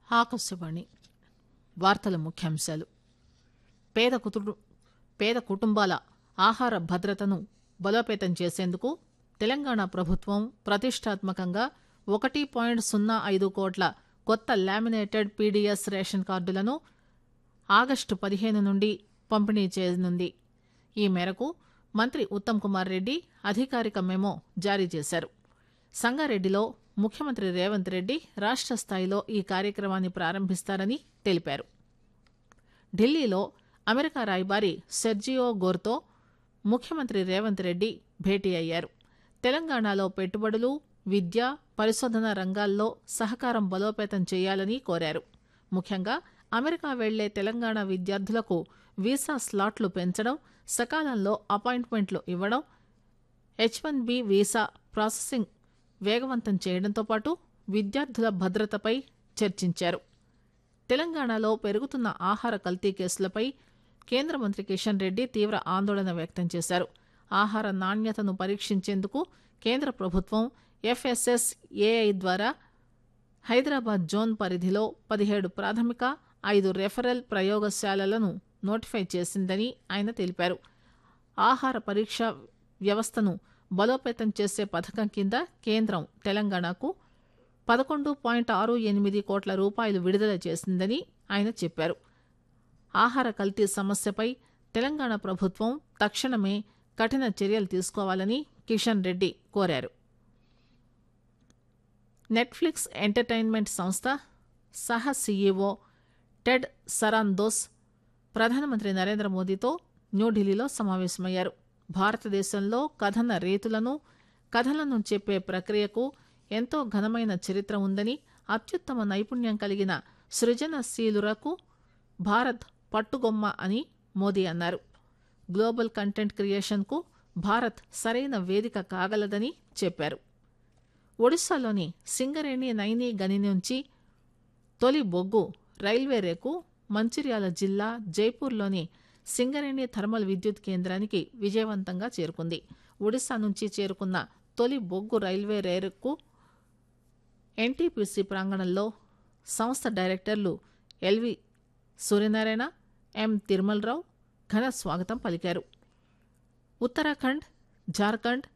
ఆకాశవాణి వార్తల ముఖ్యాంశాలు పేద కుటుంబ పేద కుటుంబాల ఆహార భద్రతను బలోపేతం చేసేందుకు తెలంగాణ ప్రభుత్వం ప్రతిష్టాత్మకంగా ఒకటి పాయింట్ సున్నా ఐదు కోట్ల కొత్త లామినేటెడ్ పీడీఎస్ రేషన్ కార్డులను ఆగస్టు పదిహేను నుండి పంపిణీ చేయనుంది ఈ మేరకు మంత్రి ఉత్తమ్ కుమార్ రెడ్డి అధికారిక మెమో జారీ చేశారు సంగారెడ్డిలో ముఖ్యమంత్రి రేవంత్ రెడ్డి రాష్ట్ర స్థాయిలో ఈ కార్యక్రమాన్ని ప్రారంభిస్తారని తెలిపారు ఢిల్లీలో అమెరికా రాయబారి సెర్జియో గోర్తో ముఖ్యమంత్రి రేవంత్ రెడ్డి భేటీ అయ్యారు తెలంగాణలో పెట్టుబడులు విద్య పరిశోధన రంగాల్లో సహకారం బలోపేతం చేయాలని కోరారు ముఖ్యంగా అమెరికా వెళ్లే తెలంగాణ విద్యార్థులకు వీసా స్లాట్లు పెంచడం సకాలంలో అపాయింట్మెంట్లు ఇవ్వడం H one B visa processing వేగవంతం చేయడంతో పాటు విద్యార్థుల భద్రతపై చర్చించారు తెలంగాణలో పెరుగుతున్న ఆహార కల్తీ కేసులపై కేంద్ర మంత్రి కిషన్ రెడ్డి తీవ్ర ఆందోళన వ్యక్తం చేశారు ఆహార నాణ్యతను పరీక్షించేందుకు కేంద్ర ప్రభుత్వం ఎఫ్ఎస్ఎస్ ఏఐ ద్వారా హైదరాబాద్ జోన్ పరిధిలో పదిహేడు ప్రాథమిక ఐదు రెఫరల్ ప్రయోగశాలలను నోటిఫై చేసిందని ఆయన తెలిపారు ఆహార పరీక్ష వ్యవస్థను బలోపేతం చేసే పథకం కింద కేంద్రం తెలంగాణకు పదకొండు పాయింట్ ఆరు ఎనిమిది కోట్ల రూపాయలు విడుదల చేసిందని ఆయన చెప్పారు ఆహార కల్తీ సమస్యపై తెలంగాణ ప్రభుత్వం తక్షణమే కఠిన చర్యలు తీసుకోవాలని కిషన్ రెడ్డి కోరారు నెట్ఫ్లిక్స్ ఎంటర్టైన్మెంట్ సంస్థ సహ సీఈఓ టెడ్ సరాందోస్ ప్రధానమంత్రి నరేంద్ర మోదీతో న్యూఢిల్లీలో సమావేశమయ్యారు భారతదేశంలో కథన రీతులను కథలను చెప్పే ప్రక్రియకు ఎంతో ఘనమైన చరిత్ర ఉందని అత్యుత్తమ నైపుణ్యం కలిగిన సృజనశీలురకు భారత్ పట్టుగొమ్మ అని మోదీ అన్నారు గ్లోబల్ కంటెంట్ క్రియేషన్కు భారత్ సరైన వేదిక కాగలదని చెప్పారు ఒడిశాలోని సింగరేణి నైని గని నుంచి తొలి బొగ్గు రైల్వే రేకు మంచిర్యాల జిల్లా జైపూర్లోని సింగరేణి థర్మల్ విద్యుత్ కేంద్రానికి విజయవంతంగా చేరుకుంది ఒడిశా నుంచి చేరుకున్న తొలి బొగ్గు రైల్వే రేకు ఎన్టీపీసీ ప్రాంగణంలో సంస్థ డైరెక్టర్లు ఎల్వి సూర్యనారాయణ ఎం తిరుమలరావు ఘన స్వాగతం పలికారు ఉత్తరాఖండ్ జార్ఖండ్